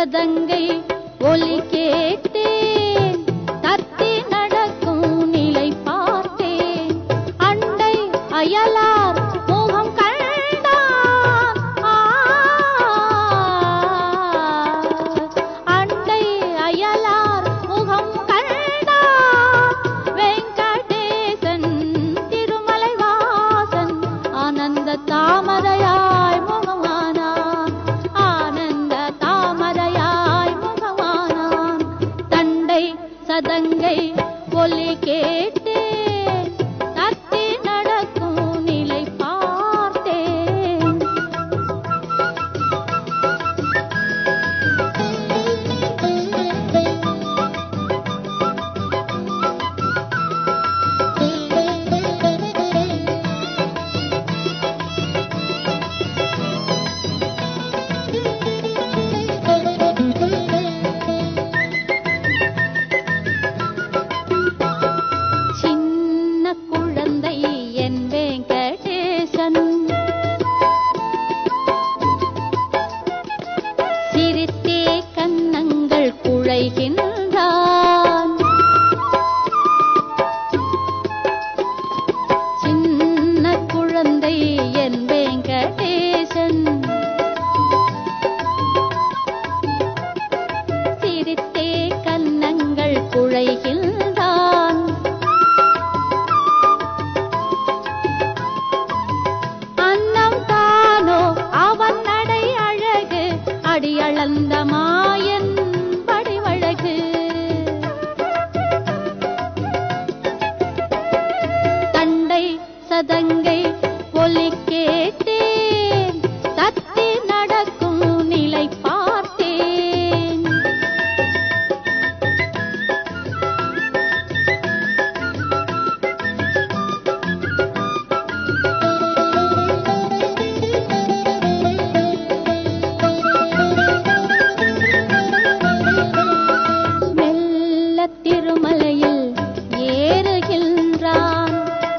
சதங்கை ஒலி கேட்டேன் தத்தி நடக்கும் நிலை பார்த்தேன் அண்டை அயலார் முகம் கண்டான் ஆ, அண்டை அயலார் முகம் கண்டான் வெங்கடேசன் திருமலை வாசன் ஆனந்த தாமரையாய் முகமானான் ஆனந்த தாமரையாய் முகமானான் தண்டை சதங்கை ஒலி கேட்டேன் தத்தி நடக்கும் நிலை பார்த்தேன் சின்ன குழந்தை என் வெங்கடேசன் சிரித்தே கன்னங்கள் குழைகின்றான் சின்ன குழந்தை என் வெங்கடேசன் சிரித்தே கன்னங்கள் குழைகின்றான் அன்னம் தானோ அவன் நடை அழகு அடியளந்த மாயன் வடிவழகு தண்டை சதங்கை ஒலி கேட்டேன் தத்தி நடக்கும் நிலை பார்த்தேன் மெல்ல திருமலையில் ஏறுகின்றான்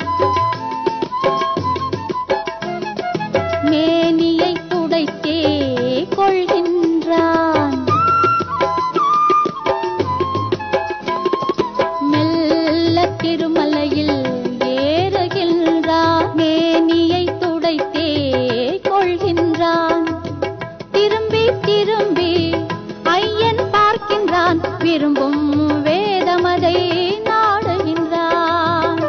மேனியை துடைத்தே கொள்கின்றான் மெல்ல திருமலையில் ஏறுகின்றான் மேனியை துடைத்தே கொள்கின்றான் திரும்பி திரும்பி ஐயன் பார்க்கின்றான் விரும்பும் வேதமதை நாடுகின்றான்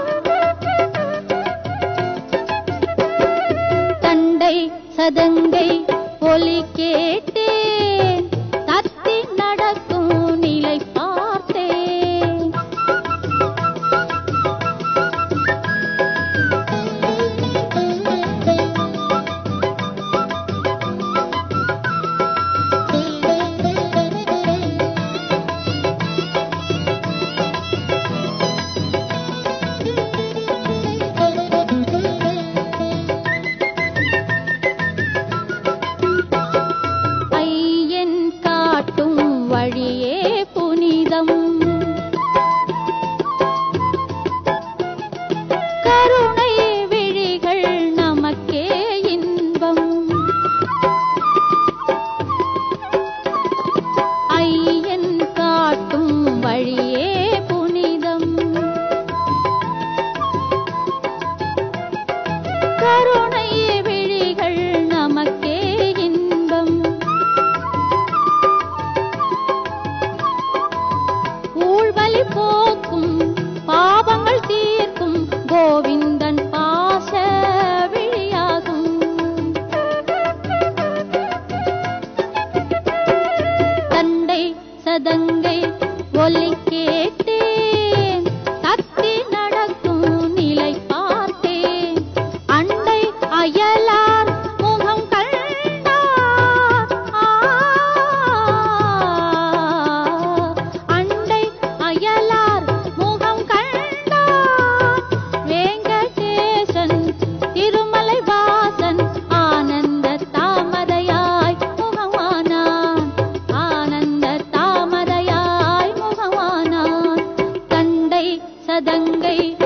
தண்டை சதங்கை ஒலி கேட்டேன் தத்தி நடக்கும் நிலை பார்த்தேன் ஐயன் காட்டும் வழியே புனிதம் கருணை விழிகள் நமக்கே இன்பம் ஐயன் காட்டும் வழியே புனிதம் கருணை விழிகள் நமக்கே இன்பம் ஊழ்வலி போக்கும் பாவங்கள் தீர்க்கும் கோவிந்தன் பாச விழியாகும் தண்டை சதங்கை ஒலி கேட்டேன் தத்தி நடக்கும் நிலை பார்த்தேன் அண்டை அயலார் முகம் கண்டார் ஆ, அண்டை அயலார் முகம் கண்டார் வேங்கடேசன் திருமலை வாசன் ஆனந்த தாமரையாய் முகமானான் ஆனந்த தாமரையாய் முகமானான் தண்டை சதங்கை